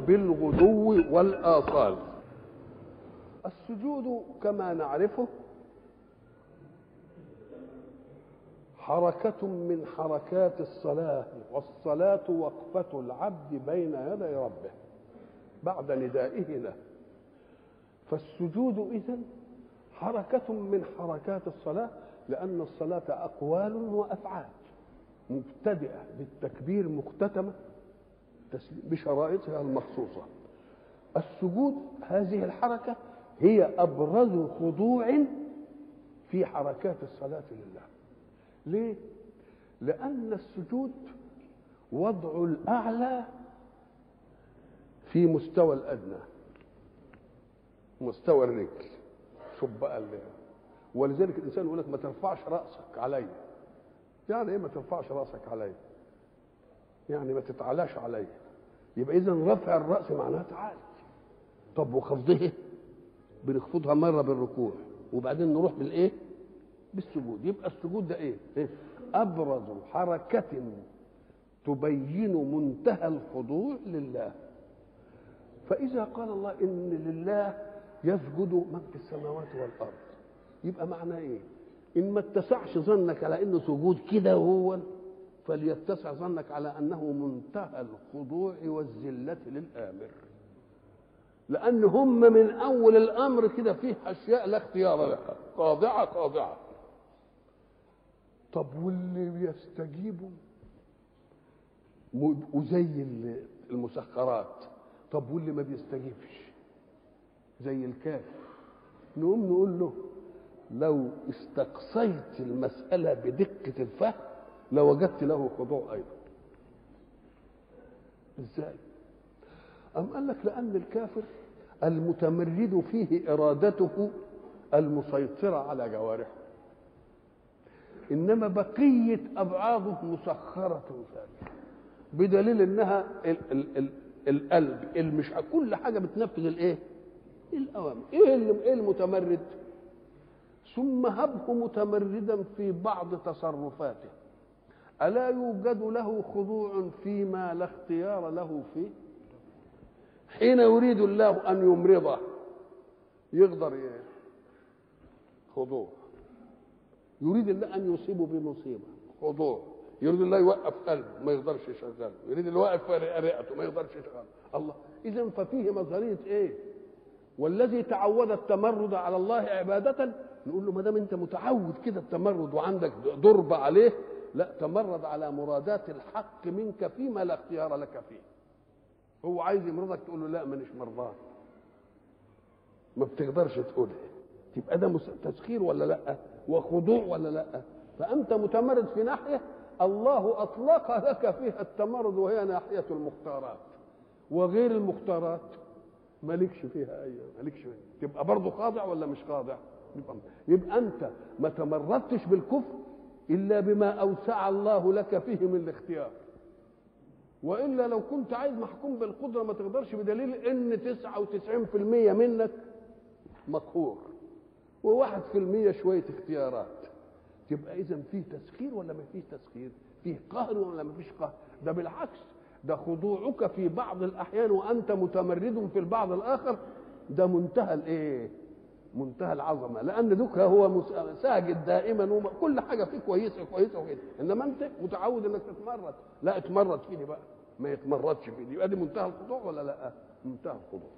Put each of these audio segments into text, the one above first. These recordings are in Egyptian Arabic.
بالغدو والآصال السجود كما نعرفه حركة من حركات الصلاة والصلاة وقفة العبد بين يدي ربه بعد ندائه له فالسجود إذن حركة من حركات الصلاة لأن الصلاة أقوال وأفعال مبتدئة بالتكبير مختتمة بشرائطها المخصوصة السجود هذه الحركة هي أبرز خضوع في حركات الصلاة لله ليه؟ لأن السجود وضع الأعلى في مستوى الأدنى مستوى الرجل شوف بقى اللي ولذلك الإنسان يقول لك ما ترفعش رأسك علي يعني إيه ما ترفعش رأسك علي يعني ما تتعلاش علي يبقى إذا رفع الرأس معناها تعالي طب وخفضه بنخفضها مرة بالركوع وبعدين نروح بالإيه بالسجود يبقى السجود ده ايه, إيه؟ ابرز حركه تبين منتهى الخضوع لله فاذا قال الله ان لله يسجد من في السماوات والارض يبقى معناه ايه ان ما اتسعش ظنك على انه سجود كده هو فليتسع ظنك على انه منتهى الخضوع والذله للامر لان هم من اول الامر كده فيه اشياء لا اختيار لها خاضعه خاضعه طب واللي بيستجيبوا وزي المسخرات طب واللي ما بيستجيبش زي الكافر نقوم نقول له لو استقصيت المسألة بدقة الفهم لوجدت له خضوع أيضا ازاي أم قال لك لأن الكافر المتمرد فيه إرادته المسيطرة على جوارحه انما بقيه ابعاضه مسخره ثانيه بدليل انها ال ال ال القلب المش كل حاجه بتنفذ الايه الاوامر ايه ايه المتمرد ثم هبه متمردا في بعض تصرفاته الا يوجد له خضوع فيما لا اختيار له فيه حين يريد الله ان يمرضه يقدر ايه خضوع يريد الله ان يصيبه بمصيبه خضوع يريد الله يوقف قلبه ما يقدرش يشغله يريد الله يوقف رئته ما يقدرش يشغله الله اذا ففيه نظريه ايه والذي تعود التمرد على الله عباده نقول له ما دام انت متعود كده التمرد وعندك ضرب عليه لا تمرد على مرادات الحق منك فيما لا اختيار لك فيه هو عايز يمرضك تقول له لا مانيش مرضان ما بتقدرش تقولها تبقى ده تسخير ولا لا وخضوع ولا لا فانت متمرد في ناحيه الله اطلق لك فيها التمرد وهي ناحيه المختارات وغير المختارات مالكش فيها اي مالكش فيها تبقى برضه خاضع ولا مش خاضع يبقى, يبقى انت ما تمردتش بالكفر الا بما اوسع الله لك فيه من الاختيار والا لو كنت عايز محكوم بالقدره ما تقدرش بدليل ان 99% منك مقهور وواحد في المية شوية اختيارات تبقى إذا فيه تسخير ولا ما فيش تسخير فيه قهر ولا ما فيش قهر ده بالعكس ده خضوعك في بعض الأحيان وأنت متمرد في البعض الآخر ده منتهى الإيه منتهى العظمة لأن دوك هو ساجد دائما وكل حاجة فيه كويسة كويسة وكده إنما أنت متعود إنك تتمرد لا اتمرد فيني بقى ما يتمردش فيني يبقى دي منتهى الخضوع ولا لا منتهى الخضوع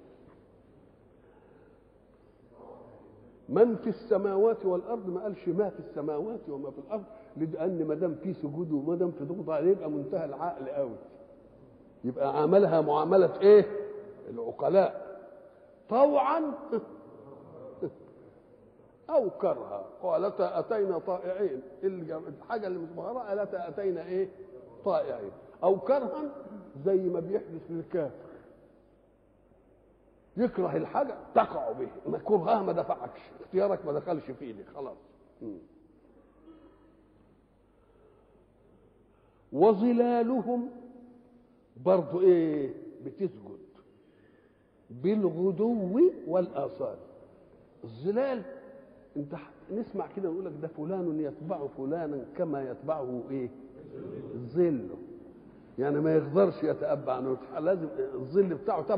من في السماوات والارض ما قالش ما في السماوات وما في الارض لان ما دام في سجود وما دام في ضغط عليه يبقى منتهى العقل قوي يبقى عملها معامله ايه العقلاء طوعا او كرها قالتا اتينا طائعين الحاجه اللي مش مغرى قالتا اتينا ايه طائعين او كرها زي ما بيحدث للكافر يكره الحاجه تقع به ما كرهها ما دفعكش اختيارك ما دخلش فيه خلاص وظلالهم برضو ايه بتسجد بالغدو والاصال الظلال انت نسمع كده نقول لك ده فلان يتبع فلانا كما يتبعه ايه ظله يعني ما يقدرش يتأبع عنه لازم الظل بتاعه